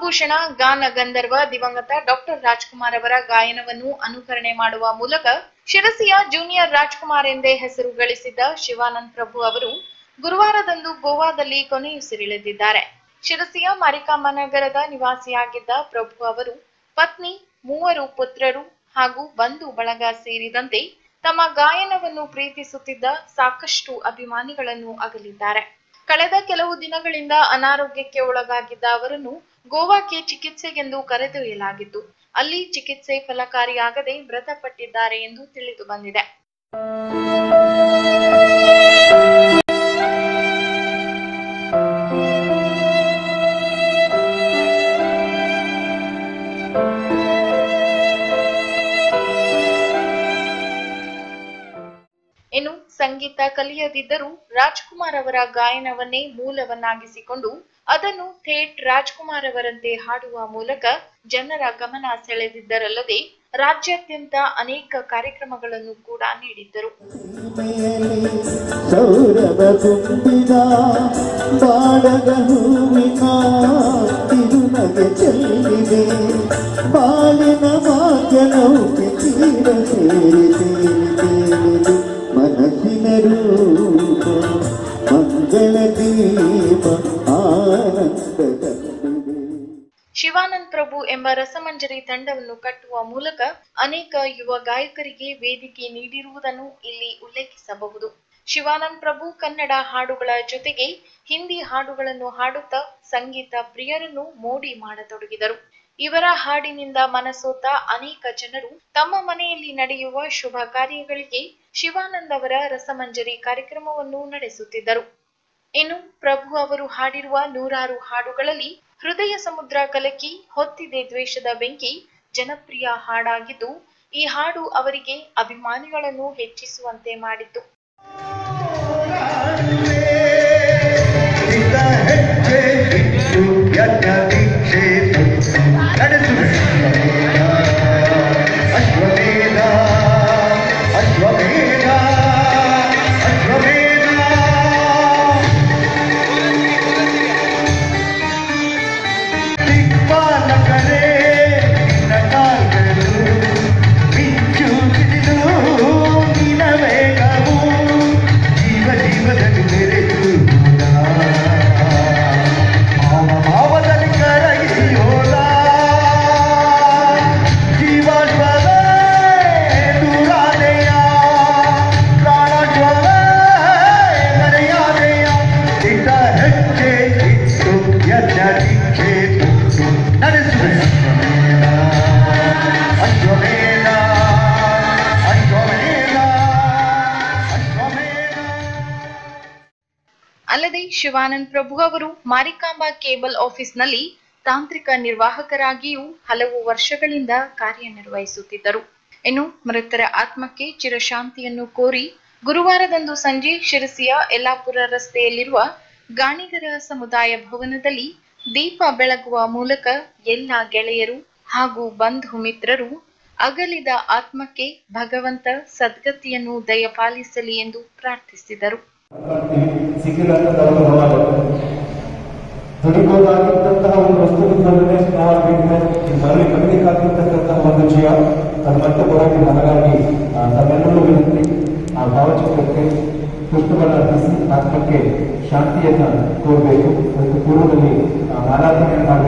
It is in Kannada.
ಪದ್ಮಭೂಷಣ ಗಾನ ಗಂಧರ್ವ ದಿವಂಗತ ಡಾಕ್ಟರ್ ರಾಜ್ಕುಮಾರ್ ಅವರ ಗಾಯನವನ್ನು ಅನುಕರಣೆ ಮಾಡುವ ಮೂಲಕ ಶಿರಸಿಯ ಜೂನಿಯರ್ ರಾಜ್ಕುಮಾರ್ ಎಂದೇ ಹೆಸರು ಗಳಿಸಿದ್ದ ಶಿವಾನಂದ್ ಪ್ರಭು ಅವರು ಗುರುವಾರದಂದು ಗೋವಾದಲ್ಲಿ ಕೊನೆಯುಸಿರೆಳೆದಿದ್ದಾರೆ ಶಿರಸಿಯ ಮಾರಿಕಾಂಬ ನಗರದ ನಿವಾಸಿಯಾಗಿದ್ದ ಪ್ರಭು ಅವರು ಪತ್ನಿ ಮೂವರು ಪುತ್ರರು ಹಾಗೂ ಬಂಧು ಬಳಗ ಸೇರಿದಂತೆ ತಮ್ಮ ಗಾಯನವನ್ನು ಪ್ರೀತಿಸುತ್ತಿದ್ದ ಸಾಕಷ್ಟು ಅಭಿಮಾನಿಗಳನ್ನು ಅಗಲಿದ್ದಾರೆ ಕಳೆದ ಕೆಲವು ದಿನಗಳಿಂದ ಅನಾರೋಗ್ಯಕ್ಕೆ ಒಳಗಾಗಿದ್ದ ಅವರನ್ನು ಗೋವಾಕ್ಕೆ ಚಿಕಿತ್ಸೆಗೆಂದು ಕರೆದೊಯ್ಯಲಾಗಿತ್ತು ಅಲ್ಲಿ ಚಿಕಿತ್ಸೆ ಫಲಕಾರಿಯಾಗದೆ ಮೃತಪಟ್ಟಿದ್ದಾರೆ ಎಂದು ತಿಳಿದು ಬಂದಿದೆ ಇನ್ನು ಸಂಗೀತ ಕಲಿಯದಿದ್ದರೂ ರಾಜ್ಕುಮಾರ್ ಅವರ ಗಾಯನವನ್ನೇ ಮೂಲವನ್ನಾಗಿಸಿಕೊಂಡು ಅದನ್ನು ಥೇಟ್ ರಾಜ್ಕುಮಾರ್ ಅವರಂತೆ ಹಾಡುವ ಮೂಲಕ ಜನರ ಗಮನ ಸೆಳೆದಿದ್ದರಲ್ಲದೆ ರಾಜ್ಯಾದ್ಯಂತ ಅನೇಕ ಕಾರ್ಯಕ್ರಮಗಳನ್ನು ಕೂಡ ನೀಡಿದ್ದರು ಸೀಮೆಯಲ್ಲಿ ಸೌರಭ ತುಂಬಿದ ಬಾಡದ ಹೂವಿನ ತಿರುನಗೆ ಚೆಲ್ಲಿದೆ ಬಾಳಿನ ಭಾಗ್ಯ ನೌಕೆ ತೀರ ಸೇರಿ ತೇಲಿ ತೇಲಿದು ಮನಸ್ಸಿನ ರೂಪ ಮಂಗಳ ದೀಪ ಆನಂದ ಕಂಡಿದೆ ಶಿವಾನಂದ್ ಪ್ರಭು ಎಂಬ ರಸಮಂಜರಿ ತಂಡವನ್ನು ಕಟ್ಟುವ ಮೂಲಕ ಅನೇಕ ಯುವ ಗಾಯಕರಿಗೆ ವೇದಿಕೆ ನೀಡಿರುವುದನ್ನು ಇಲ್ಲಿ ಉಲ್ಲೇಖಿಸಬಹುದು ಶಿವಾನಂದ್ ಪ್ರಭು ಕನ್ನಡ ಹಾಡುಗಳ ಜೊತೆಗೆ ಹಿಂದಿ ಹಾಡುಗಳನ್ನು ಹಾಡುತ್ತಾ ಸಂಗೀತ ಪ್ರಿಯರನ್ನು ಮೋಡಿ ಮಾಡತೊಡಗಿದರು ಇವರ ಹಾಡಿನಿಂದ ಮನಸೋತ ಅನೇಕ ಜನರು ತಮ್ಮ ಮನೆಯಲ್ಲಿ ನಡೆಯುವ ಶುಭ ಕಾರ್ಯಗಳಿಗೆ ಶಿವಾನಂದ್ ಅವರ ರಸಮಂಜರಿ ಕಾರ್ಯಕ್ರಮವನ್ನು ನಡೆಸುತ್ತಿದ್ದರು ಇನ್ನು ಪ್ರಭು ಅವರು ಹಾಡಿರುವ ನೂರಾರು ಹಾಡುಗಳಲ್ಲಿ ಹೃದಯ ಸಮುದ್ರ ಕಲಕಿ ಹೊತ್ತಿದೆ ದ್ವೇಷದ ಬೆಂಕಿ ಜನಪ್ರಿಯ ಹಾಡಾಗಿದ್ದು ಈ ಹಾಡು ಅವರಿಗೆ ಅಭಿಮಾನಿಗಳನ್ನು ಹೆಚ್ಚಿಸುವಂತೆ ಮಾಡಿತ್ತು ಇದ್ದ ಹೆಜ್ಜೆ ಇಟ್ಟು ಯಜ್ಞ ದೀಕ್ಷೆ ತೊಟ್ಟು ನಡೆಸುವೆ ಅಶ್ವಮೇಧ ಅಶ್ವಮೇಧ ಅಶ್ವಮೇಧ ದಿಕ್ಪಾಲಕರೇ ನಿನ್ನ ಕಾಲ್ಗಳು ಮಿಂಚು ಬಿಸಿಲು ನಿನ್ನ ವೇಗವು ಜೀವ ಜೀವದಲ್ಲಿ ಬೆರೆತು ಭಾವ ಭಾವದಲ್ಲಿ ಕರಗಿಯೋಲ ಜೀವಜ್ವರ ದೂರಾದೆಯ ಪ್ರಾಣಜ್ವರ ಮರೆಯಾದೆಯ ಇದ್ದ ಹೆಜ್ಜೆ ಇಟ್ಟು ಯಜ್ಞ ದೀಕ್ಷೆ ಕೊಟ್ಟು ನಡೆಸುವೆ ಅಶ್ವಮೇಧ ಅಶ್ವಮೇಧ ಅಶ್ವಮೇಧ ಅಲ್ಲದೆ ಶಿವಾನಂದ್ ಪ್ರಭು ಅವರು ಮಾರಿಕಾಂಬಾ ಕೇಬಲ್ ಆಫೀಸ್ನಲ್ಲಿ ತಾಂತ್ರಿಕ ನಿರ್ವಾಹಕರಾಗಿಯೂ ಹಲವು ವರ್ಷಗಳಿಂದ ಕಾರ್ಯನಿರ್ವಹಿಸುತ್ತಿದ್ದರು ಇನ್ನು ಮೃತರ ಆತ್ಮಕ್ಕೆ ಚಿರಶಾಂತಿಯನ್ನು ಕೋರಿ ಗುರುವಾರದಂದು ಸಂಜೆ ಶಿರಸಿಯ ಯಲ್ಲಾಪುರ ರಸ್ತೆಯಲ್ಲಿರುವ ಗಾಣಿಗರ ಸಮುದಾಯ ಭವನದಲ್ಲಿ ದೀಪ ಬೆಳಗುವ ಮೂಲಕ ಎಲ್ಲ ಗೆಳೆಯರು ಹಾಗೂ ಬಂಧು ಮಿತ್ರರು ಅಗಲಿದ ಆತ್ಮಕ್ಕೆ ಭಗವಂತ ಸದ್ಗತಿಯನ್ನು ದಯಪಾಲಿಸಲಿ ಎಂದು ಪ್ರಾರ್ಥಿಸಿದರು ಸಿಕ್ಕಿದಂಥದ್ದು ಹೊರಗೆ ದುಡಿಬೋದಾಗಿದ್ದಂತಹ ಒಂದು ವಸ್ತುವಿಂದಲೇ ಸ್ನೇಹವಾಗಿದ್ದರೆ ಮರಳಿ ಕಲಿಬೇಕಾಗಿರ್ತಕ್ಕಂತಹ ಒಂದು ಜೀವ ಅದು ಮತ್ತೆ ಬರೋದು ಹಾಗಾಗಿ ಆ, ತಮ್ಮೆಲ್ಲರೂ ವಿನಂತಿ ಆ ಭಾವಚಿತ್ರಕ್ಕೆ ಪುಷ್ಪಗಳ ಅರ್ಪಿಸಿ ಆತ್ಮಕ್ಕೆ ಶಾಂತಿಯನ್ನ ಕೋರಬೇಕು ಅದಕ್ಕೆ ಪೂರ್ವದಲ್ಲಿ ಆ, ಆರಾಧನೆ ಮಾಡಿ